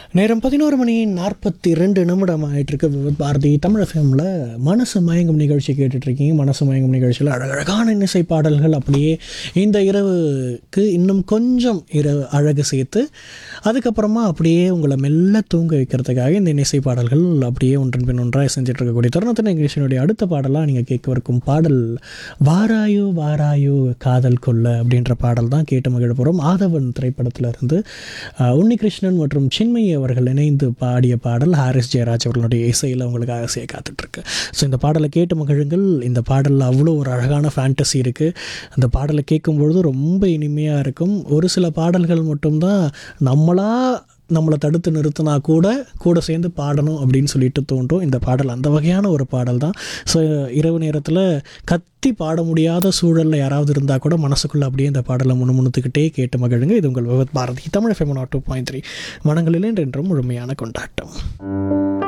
நேரம் பதினோரு மணி நாற்பத்தி ரெண்டு நிமிடம் ஆயிட்டிருக்கு விவித் பாரதி தமிழ் எஃப்எம்மில் மனசு மயங்கும் நிகழ்ச்சி கேட்டுட்ருக்கீங்க மனசு மயங்கும் நிகழ்ச்சியில் அழகழகான இன்னிசை பாடல்கள் அப்படியே இந்த இரவுக்கு இன்னும் கொஞ்சம் இரவு அழகு சேர்த்து அதுக்கப்புறமா அப்படியே உங்களை மெல்ல தூங்க வைக்கிறதுக்காக இந்த இன்னிசை பாடல்கள் அப்படியே ஒன்றன் பின் ஒன்றாக செஞ்சுட்டு இருக்கக்கூடிய தருணத்தின் நிகழ்ச்சியினுடைய அடுத்த பாடலாக நீங்கள் கேட்கவிருக்கும் பாடல் வாராயோ வாராயோ காதல் கொல்ல அப்படின்ற பாடல் தான் கேட்டு மகிழ போகிறோம் ஆதவன் திரைப்படத்தில் இருந்து அஹ், உன்னிகிருஷ்ணன் மற்றும் சின்மயி அவர்கள் இணைந்து பாடிய பாடல் ஹாரிஸ் ஜெயராஜ் அவர்களுடைய இசையில் உங்களுக்காக செய்ய காத்துட்ருக்கு ஸோ இந்த பாடலை கேட்டு மகிழுங்கள் இந்த பாடலில் அவ்வளோ ஒரு அழகான ஃபேண்டசி இருக்குது அந்த பாடலை கேட்கும்பொழுது ரொம்ப இனிமையாக இருக்கும் ஒரு சில பாடல்கள் மட்டும்தான் நம்மளா நம்மளை தடுத்து நிறுத்தினா கூட கூட சேர்ந்து பாடணும் அப்படின்னு சொல்லிட்டு தோன்றும் இந்த பாடல் அந்த வகையான ஒரு பாடல் தான் ஸோ இரவு நேரத்தில் கத்தி பாட முடியாத சூழலில் யாராவது இருந்தால் கூட மனசுக்குள்ளே அப்படியே இந்த பாடலை முணுமுணுத்துக்கிட்டே கேட்டு மகிழுங்க இது உங்கள் Vividh Bharati Tamil FM two point three மனங்களில் என்றென்றும் முழுமையான கொண்டாட்டம்